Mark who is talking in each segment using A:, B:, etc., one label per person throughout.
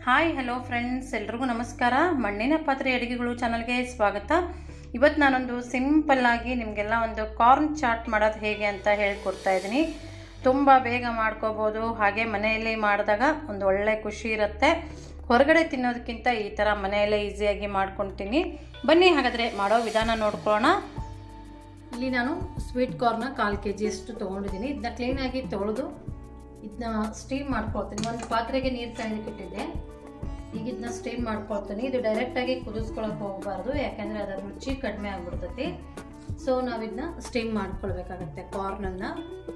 A: hi hello friends ಎಲ್ರಿಗೂ ನಮಸ್ಕಾರ ಮಣ್ಣಿನ ಪಾತ್ರೆ ಅಡುಗೆಗಳು ಚಾನಲ್ಗೆ ಸ್ವಾಗತ ಇವತ್ತು ನಾನೊಂದು ಸಿಂಪಲ್ ಆಗಿ ನಿಮಗೆಲ್ಲ ಒಂದು ಕಾರ್ನ್ ಚಾಟ್ ಮಾಡೋದು ಹೇಗೆ ಅಂತ ಹೇಳ್ಕೊಡ್ತಾ ಇದ್ದೀನಿ ತುಂಬ ಬೇಗ ಮಾಡ್ಕೋಬೋದು ಹಾಗೆ ಮನೆಯಲ್ಲಿ ಮಾಡಿದಾಗ ಒಂದು ಒಳ್ಳೆ ಖುಷಿ ಇರುತ್ತೆ ಹೊರಗಡೆ ತಿನ್ನೋದಕ್ಕಿಂತ ಈ ಥರ ಮನೆಯಲ್ಲೇ ಈಸಿಯಾಗಿ ಮಾಡ್ಕೊತೀನಿ ಬನ್ನಿ ಹಾಗಾದರೆ ಮಾಡೋ ವಿಧಾನ ನೋಡ್ಕೊಳ್ಳೋಣ ಇಲ್ಲಿ ನಾನು ಸ್ವೀಟ್ ಕಾರ್ನ ಕಾಲು ಕೆ ಜಿಯಷ್ಟು ತೊಗೊಂಡಿದ್ದೀನಿ ಇದನ್ನ ಕ್ಲೀನಾಗಿ ತೊಳೆದು ಇದನ್ನ ಸ್ಟೀಮ್ ಮಾಡ್ಕೊಳ್ತೀನಿ ಒಂದು ಪಾತ್ರೆಗೆ ನೀರು ಕಾಯ್ದಕ್ಕೆ ಇಟ್ಟಿದ್ದೆ ಈಗ ಇದನ್ನ ಸ್ಟೀಮ್ ಮಾಡ್ಕೊಳ್ತೀನಿ ಇದು ಡೈರೆಕ್ಟಾಗಿ ಕುದಿಸ್ಕೊಳಕ್ಕೆ ಹೋಗಬಾರ್ದು ಯಾಕೆಂದರೆ ಅದರ ರುಚಿ ಕಡಿಮೆ ಆಗ್ಬಿಡ್ತೈತಿ ಸೊ ನಾವು ಇದನ್ನ ಸ್ಟೀಮ್ ಮಾಡ್ಕೊಳ್ಬೇಕಾಗತ್ತೆ ಕಾರ್ನನ್ನು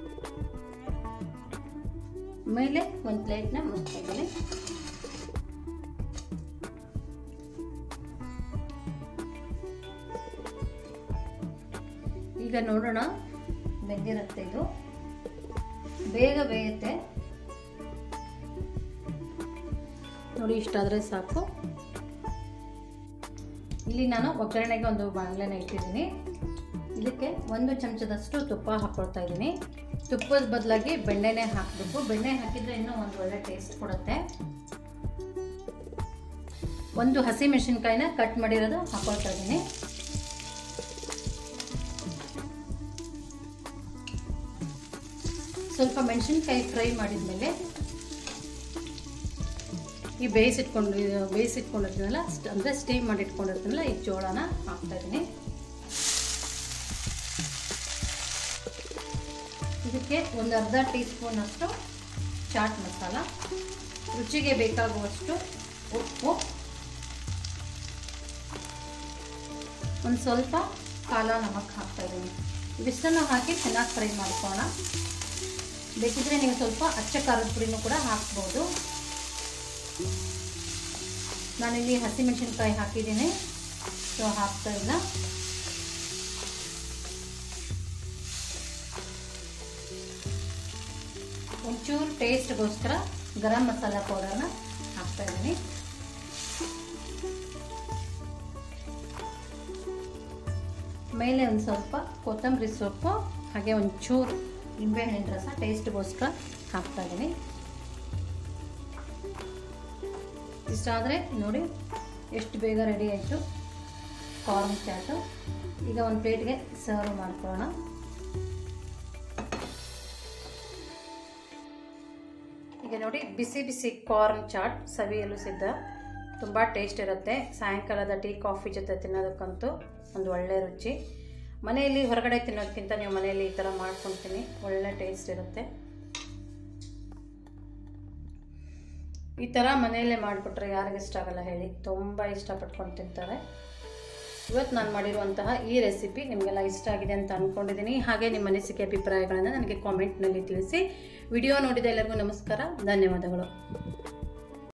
A: ಮೇಲೆ ಒಂದು ಪ್ಲೇಟ್ನ ಮುಚ್ಚಿದ್ದೀನಿ ಈಗ ನೋಡೋಣ ಬೆಂದಿರುತ್ತೆ ಇದು ಬೇಗ ಬೇಯುತ್ತೆ ನೋಡಿ ಇಷ್ಟಾದರೆ ಸಾಕು ಇಲ್ಲಿ ನಾನು ಒಗ್ಗರಣೆಗೆ ಒಂದು ಬಾಣಲೆನ ಇಟ್ಟಿದ್ದೀನಿ ಇದಕ್ಕೆ ಒಂದು ಚಮಚದಷ್ಟು ತುಪ್ಪ ಹಾಕ್ಕೊಳ್ತಾ ಇದ್ದೀನಿ ತುಪ್ಪದ ಬದಲಾಗಿ ಬೆಣ್ಣೆನೇ ಹಾಕಬೇಕು ಬೆಣ್ಣೆ ಹಾಕಿದರೆ ಇನ್ನೂ ಒಂದು ಒಳ್ಳೆ ಟೇಸ್ಟ್ ಕೊಡುತ್ತೆ ಒಂದು ಹಸಿ ಮೆಣಸಿನ್ಕಾಯಿನ ಕಟ್ ಮಾಡಿರೋದು ಹಾಕ್ಕೊಳ್ತಾ ಇದ್ದೀನಿ ಸ್ವಲ್ಪ ಮೆಣಸಿನ್ಕಾಯಿ ಫ್ರೈ ಮಾಡಿದ್ಮೇಲೆ ಈ ಬೇಯಿಸಿಟ್ಕೊಂಡು ಬೇಯಿಸಿಟ್ಕೊಂಡಿರ್ತೀನಲ್ಲ ಅಂದರೆ ಸ್ಟೀಮ್ ಮಾಡಿ ಇಟ್ಕೊಂಡಿರ್ತೀನಲ್ಲ ಈ ಜೋಳನ ಹಾಕ್ತಾ ಇದ್ದೀನಿ ಇದಕ್ಕೆ ಒಂದು ಅರ್ಧ ಟೀ ಸ್ಪೂನಷ್ಟು ಚಾಟ್ ಮಸಾಲ ರುಚಿಗೆ ಬೇಕಾಗುವಷ್ಟು ಉಪ್ಪು ಒಂದು ಸ್ವಲ್ಪ ಕಾಲ ನಮಕ್ ಹಾಕ್ತಾ ಇದ್ದೀನಿ ಇವಿಷ್ಟನ್ನು ಹಾಕಿ ಚೆನ್ನಾಗಿ ಫ್ರೈ ಮಾಡ್ಕೊಳ್ಳೋಣ ಬೇಕಿದ್ರೆ ನೀವು ಸ್ವಲ್ಪ ಅಚ್ಚ ಖಾರದ ಪುಡಿನೂ ಕೂಡ ಹಾಕ್ಬೋದು ನಾನಿಲ್ಲಿ ಹಸಿಮೆಣಸಿನ್ಕಾಯಿ ಹಾಕಿದ್ದೀನಿ ಸೊ ಹಾಕ್ತಾ ಇಲ್ಲ ಒಂಚೂರು ಟೇಸ್ಟ್ಗೋಸ್ಕರ ಗರಂ ಮಸಾಲ ಪೌಡರ್ನ ಹಾಕ್ತಾ ಇದ್ದೀನಿ ಮೇಲೆ ಒಂದು ಸ್ವಲ್ಪ ಕೊತ್ತಂಬರಿ ಸೊಪ್ಪು ಹಾಗೆ ಒಂಚೂರು ನಿಂಬೆಹಣ್ಣಿನ ರಸ ಟೇಸ್ಟ್ಗೋಸ್ಕರ ಹಾಕ್ತಾ ಇದ್ದೀನಿ ಇಷ್ಟಾದರೆ ನೋಡಿ ಎಷ್ಟು ಬೇಗ ರೆಡಿ ಆಯಿತು ಕಾರ್ನ್ ಚಾಟು ಈಗ ಒಂದು ಪ್ಲೇಟ್ಗೆ ಸರ್ವ್ ಮಾಡ್ಕೊಳ್ಳೋಣ ಈಗ ನೋಡಿ ಬಿಸಿ ಬಿಸಿ ಕಾರ್ನ್ ಚಾಟ್ ಸವಿಯಲು ಸಿದ್ಧ ತುಂಬ ಟೇಸ್ಟ್ ಇರುತ್ತೆ ಸಾಯಂಕಾಲದ ಟೀ ಕಾಫಿ ಜೊತೆ ತಿನ್ನೋದಕ್ಕಂತೂ ಒಂದು ಒಳ್ಳೆಯ ರುಚಿ ಮನೆಯಲ್ಲಿ ಹೊರಗಡೆ ತಿನ್ನೋದಕ್ಕಿಂತ ನೀವು ಮನೆಯಲ್ಲಿ ಈ ಥರ ಮಾಡ್ಕೊತೀನಿ ಒಳ್ಳೆ ಟೇಸ್ಟ್ ಇರುತ್ತೆ ಈ ಥರ ಮನೆಯಲ್ಲೇ ಮಾಡಿಬಿಟ್ರೆ ಯಾರಿಗೆ ಇಷ್ಟ ಆಗಲ್ಲ ಹೇಳಿ ತುಂಬ ಇಷ್ಟಪಟ್ಕೊಂಡು ತಿಂತಾರೆ ಇವತ್ತು ನಾನು ಮಾಡಿರುವಂತಹ ಈ ರೆಸಿಪಿ ನಿಮಗೆಲ್ಲ ಇಷ್ಟ ಆಗಿದೆ ಅಂತ ಅಂದ್ಕೊಂಡಿದ್ದೀನಿ ಹಾಗೆ ನಿಮ್ಮ ಅನಿಸಿಕೆ ಅಭಿಪ್ರಾಯಗಳನ್ನು ನನಗೆ ಕಾಮೆಂಟ್ನಲ್ಲಿ ತಿಳಿಸಿ ವಿಡಿಯೋ ನೋಡಿದ ಎಲ್ಲರಿಗೂ ನಮಸ್ಕಾರ ಧನ್ಯವಾದಗಳು